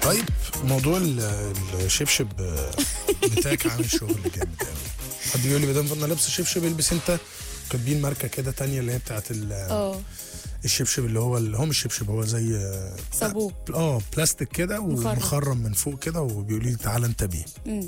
طيب موضوع ال- الشبشب بتاعك عامل شغل جامد قوي حد يقول لي بدل انا لابس شبشب البس انت كاتبين ماركه كده تانية اللي هي بتاعت ال- اه الشبشب اللي هو اللي هو مش شبشب هو زي صابون اه بلاستيك كده مخرم. ومخرم من فوق كده وبيقولوا لي تعالى انت بيه امم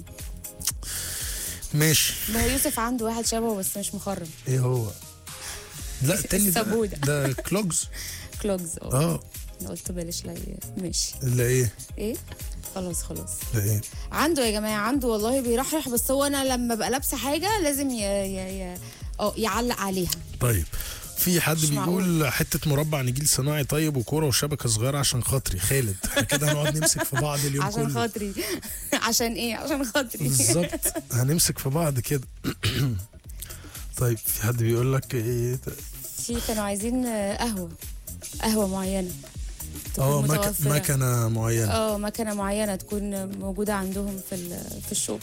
ماشي ما هو يوسف عنده واحد شبهه بس مش مخرم ايه هو لا التاني ده السابودة. ده كلوجز كلوجز اه اه انا قلت بلاش لا ماشي اللي ايه ايه خلاص خلاص ده ايه عنده يا جماعه عنده والله بيرحرح بس هو انا لما ببقى لابسه حاجه لازم ي... ي... ي... اه يعلق عليها طيب في حد مش بيقول حته مربع نجيل صناعي طيب وكوره وشبكه صغيره عشان خاطري خالد احنا كده هنقعد نمسك في بعض اليوم عشان كله خاطري عشان ايه عشان خاطري بالظبط هنمسك في بعض كده طيب في حد بيقول لك ايه في كانوا عايزين آه، قهوه قهوه معينه تكون اه مك... متوفرة. مكنه معينه اه مكنه معينه تكون موجوده عندهم في ال- في الشغل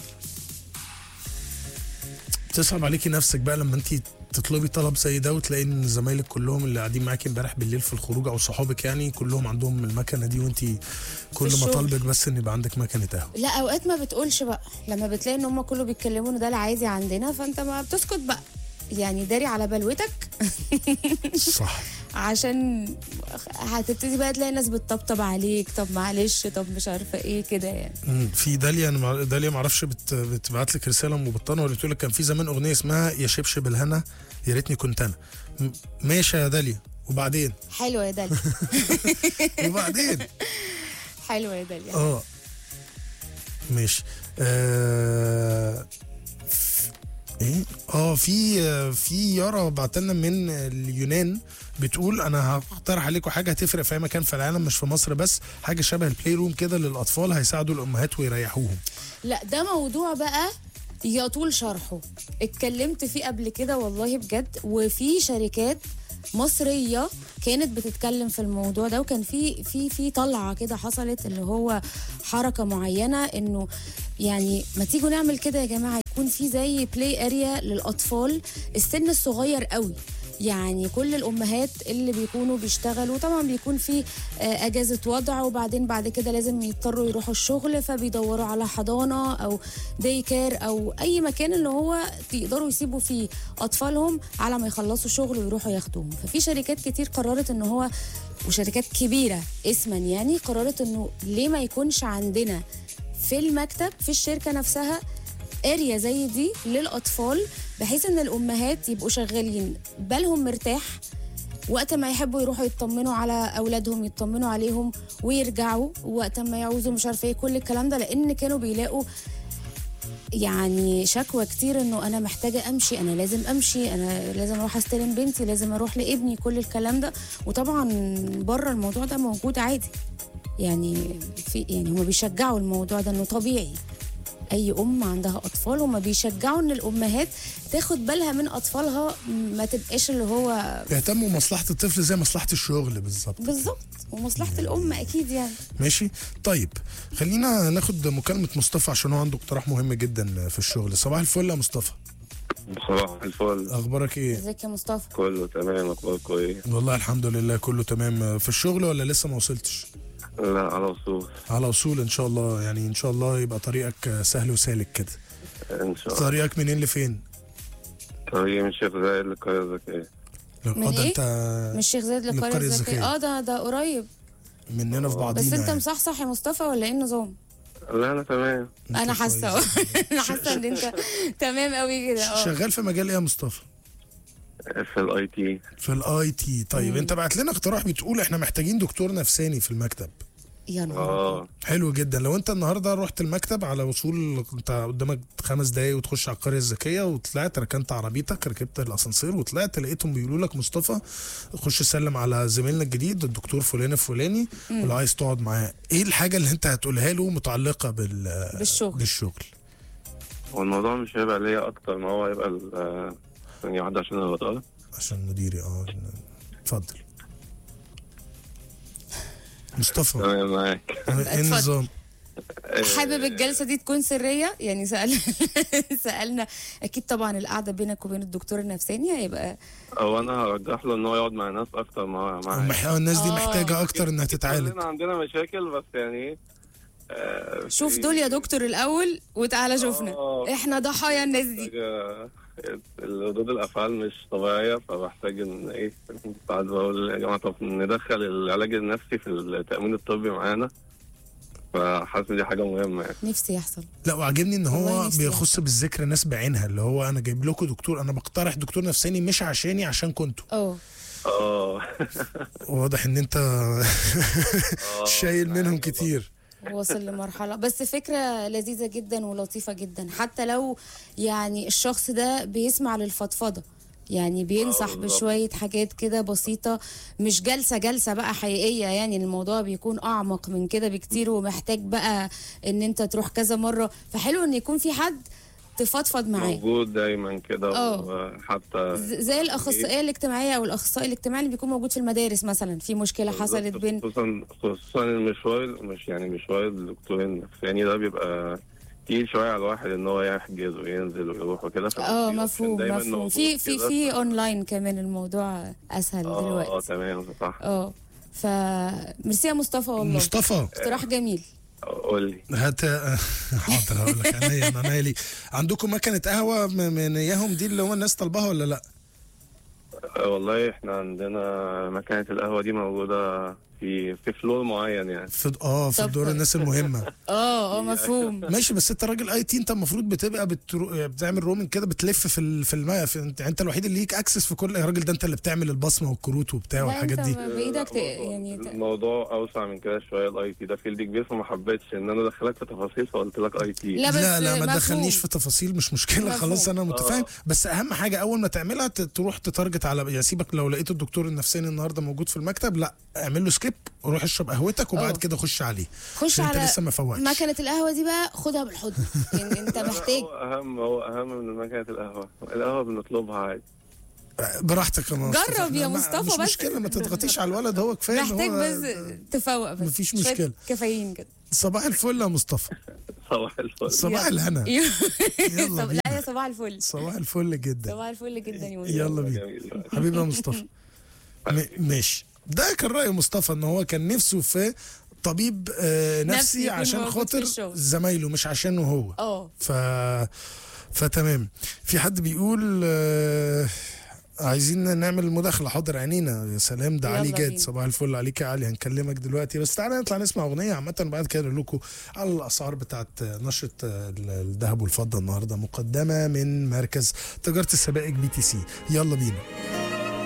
تصعب عليكي نفسك بقى لما انت تطلبي طلب زي ده وتلاقي ان زمايلك كلهم اللي قاعدين معاكي امبارح بالليل في الخروج او صحابك يعني كلهم عندهم المكنه دي وانت كل ما الشغل. طالبك بس ان يبقى عندك مكنه قهوه لا اوقات ما بتقولش بقى لما بتلاقي ان هم كله بيتكلموا ان ده العادي عندنا فانت ما بتسكت بقى يعني داري على بلوتك صح عشان هتبتدي بقى تلاقي ناس بتطبطب عليك طب معلش طب مش عارفه ايه كده يعني مم. في داليا انا مع- داليا ما اعرفش بت... بتبعت لك رساله مبطنه ولا بتقول لك كان في زمان اغنيه اسمها يا شبشب الهنا يا ريتني كنت انا م- ماشي يا داليا وبعدين حلوه يا داليا وبعدين حلوه يا داليا اه ماشي آه... ف- ايه اه في آه، في يارا بعت لنا من اليونان بتقول انا هقترح عليكم حاجه هتفرق في اي مكان في العالم مش في مصر بس حاجه شبه البلاي روم كده للاطفال هيساعدوا الامهات ويريحوهم لا ده موضوع بقى يطول شرحه اتكلمت فيه قبل كده والله بجد وفي شركات مصريه كانت بتتكلم في الموضوع ده وكان في في في طلعه كده حصلت اللي هو حركه معينه انه يعني ما تيجوا نعمل كده يا جماعه يكون في زي بلاي اريا للاطفال السن الصغير قوي يعني كل الامهات اللي بيكونوا بيشتغلوا طبعا بيكون في آه، اجازه وضع وبعدين بعد كده لازم يضطروا يروحوا الشغل فبيدوروا على حضانه او داي كير او اي مكان اللي هو يقدروا يسيبوا فيه اطفالهم على ما يخلصوا شغل ويروحوا ياخدوهم ففي شركات كتير قررت ان هو وشركات كبيره اسما يعني قررت انه ليه ما يكونش عندنا في المكتب في الشركه نفسها اريا زي دي للاطفال بحيث ان الامهات يبقوا شغالين بالهم مرتاح وقت ما يحبوا يروحوا يطمنوا على اولادهم يطمنوا عليهم ويرجعوا وقت ما يعوزوا مش عارفه ايه كل الكلام ده لان كانوا بيلاقوا يعني شكوى كتير انه انا محتاجه امشي انا لازم امشي انا لازم اروح استلم بنتي لازم اروح لابني كل الكلام ده وطبعا بره الموضوع ده موجود عادي يعني في يعني هما بيشجعوا الموضوع ده انه طبيعي اي ام عندها اطفال هما بيشجعوا ان الامهات تاخد بالها من اطفالها ما تبقاش اللي هو بيهتموا بمصلحه الطفل زي مصلحه الشغل بالظبط بالظبط ومصلحه الام اكيد يعني ماشي طيب خلينا ناخد مكالمه مصطفى عشان هو عنده اقتراح مهم جدا في الشغل صباح الفل يا مصطفى صباح الفل اخبارك ايه ازيك يا مصطفى كله تمام اخباركم ايه والله الحمد لله كله تمام في الشغل ولا لسه ما وصلتش لا على وصول على وصول ان شاء الله يعني ان شاء الله يبقى طريقك سهل وسالك كده ان شاء الله طريقك منين لفين طريق من شيخ زايد للقرية الذكية من اه ده إيه؟ انت مش شيخ زايد للقرية للقريه الذكيه الذكية. اه ده ده قريب مننا في بعضينا بس انت يعني. مصحصح يا مصطفى ولا ايه النظام لا انا تمام انت انا حاسه كويس. انا حاسه ان انت تمام قوي كده اه شغال في مجال ايه يا مصطفى في الاي تي في الاي تي طيب مم. انت بعت لنا اقتراح بتقول احنا محتاجين دكتور نفساني في المكتب يا نهار اه حلو جدا لو انت النهارده رحت المكتب على وصول انت قدامك خمس دقايق وتخش على القريه الذكيه وطلعت ركنت عربيتك ركبت الاسانسير وطلعت لقيتهم بيقولوا لك مصطفى خش سلم على زميلنا الجديد الدكتور فلان الفلاني ولو عايز تقعد معاه ايه الحاجه اللي انت هتقولها له متعلقه بال بالشغل بالشغل والموضوع مش هيبقى ليا اكتر ما هو هيبقى ال- ثانية واحدة عشان الغطاء عشان مديري اه اتفضل مصطفى تمام معاك ايه اتفضل. النظام حابب الجلسه دي تكون سريه يعني سال سالنا اكيد طبعا القعده بينك وبين الدكتور النفساني هيبقى او انا هرجح له ان هو يقعد مع ناس اكتر ما مع المح- الناس دي آه. محتاجه اكتر انها تتعالج كلنا عندنا مشاكل بس يعني ايه آه، شوف في- دول يا دكتور الاول وتعالى شوفنا آه. احنا ضحايا الناس دي حاجة- ردود الافعال مش طبيعيه فبحتاج ان ايه بعد بقول يا جماعه طب ندخل العلاج النفسي في التامين الطبي معانا فحاسس إن دي حاجه مهمه يعني نفسي يحصل لا وعاجبني ان والله هو نفسي بيخص بالذكر ناس بعينها اللي هو انا جايب لكم دكتور انا بقترح دكتور نفساني مش عشاني عشان كنتوا اه اه واضح ان انت شايل منهم كتير وصل لمرحلة بس فكرة لذيذة جدا ولطيفة جدا حتى لو يعني الشخص ده بيسمع للفضفضة يعني بينصح آه، بالظبط. بشوية حاجات كده بسيطة مش جلسة جلسة بقى حقيقية يعني الموضوع بيكون أعمق من كده بكتير ومحتاج بقى إن أنت تروح كذا مرة فحلو إن يكون في حد تفضفض معاه موجود دايما كده آه. وحتى ز- زي الأخصائية الاجتماعية أو الأخصائي الاجتماعي اللي بيكون موجود في المدارس مثلا في مشكلة حصلت بين خصوصا خصوصا المشوار مش يعني مشوار الدكتور النفساني ده بيبقى تقيل شويه على الواحد ان هو يحجز وينزل ويروح وكده اه فبيبقى مفهوم دايماً مفهوم موجود في في كده. في اونلاين كمان الموضوع اسهل اه اه دلوقتي تمام صح اه ف ميرسي يا مصطفى والله مصطفى اقتراح جميل قول لي هات حاضر هقول لك عينيا انا عينيا عندكم مكنه قهوه م- من اياهم دي اللي هو الناس طالباها ولا لا؟ آه، والله احنا عندنا مكانة القهوة دي موجودة في في فلور معين يعني في اه في طب- دور الناس المهمه اه اه مفهوم ماشي بس انت راجل اي تي انت المفروض بتبقى بترو... بتعمل رومنج كده بتلف في ال... في الماء في... انت انت الوحيد اللي ليك اكسس في كل يا راجل ده انت اللي بتعمل البصمه والكروت وبتاع لا والحاجات انت دي بايدك ت... الموضوع- يعني ت... الموضوع اوسع من كده شويه الاي تي ده فيلد كبير فما حبيتش ان انا ادخلك في تفاصيل فقلت لك اي تي لا بس لا لا ما مفهوم. تدخلنيش في تفاصيل مش مشكله مفهوم. خلاص انا متفاهم آه. بس اهم حاجه اول ما تعملها ت- تروح تتارجت على يعني سيبك لو لقيت الدكتور النفساني النهارده موجود في المكتب لا اعمل له سكيب وروح اشرب قهوتك وبعد آه. كده خش عليه خش عشان انت على لسه ما فوقتش مكنه القهوه دي بقى خدها بالحضن يعني انت محتاج هو اهم هو اهم من مكانة القهوه القهوه بنطلبها عادي براحتك يا مصطفى جرب يا ما- مصطفى مش بس. مشكله ما تضغطيش على الولد هو كفايه إن محتاج هو- بس تفوق بس مفيش شوية مشكلة. كافيين كده صباح الفل يا مصطفى صباح الفل صباح يلا. الهنا يلا صب- لا بينا. يا صباح الفل صباح الفل جدا صباح الفل جدا يا مصطفى يلا بينا جميل. حبيبي يا مصطفى م- ماشي ده كان رأي مصطفى ان هو كان نفسه في طبيب آه نفسي نفسي يكون عشان موجود في خاطر الشغل. زمايله مش عشانه هو اه ف فتمام في حد بيقول آه عايزين نعمل مداخلة حاضر عينينا يا سلام ده يلا علي جاد بينا. صباح الفل عليك يا علي هنكلمك دلوقتي بس تعالى نطلع نسمع أغنية عامة بعد كده نقول لكم على الأسعار بتاعت نشرة الذهب والفضة النهاردة مقدمة من مركز تجارة السبائك بي تي سي يلا بينا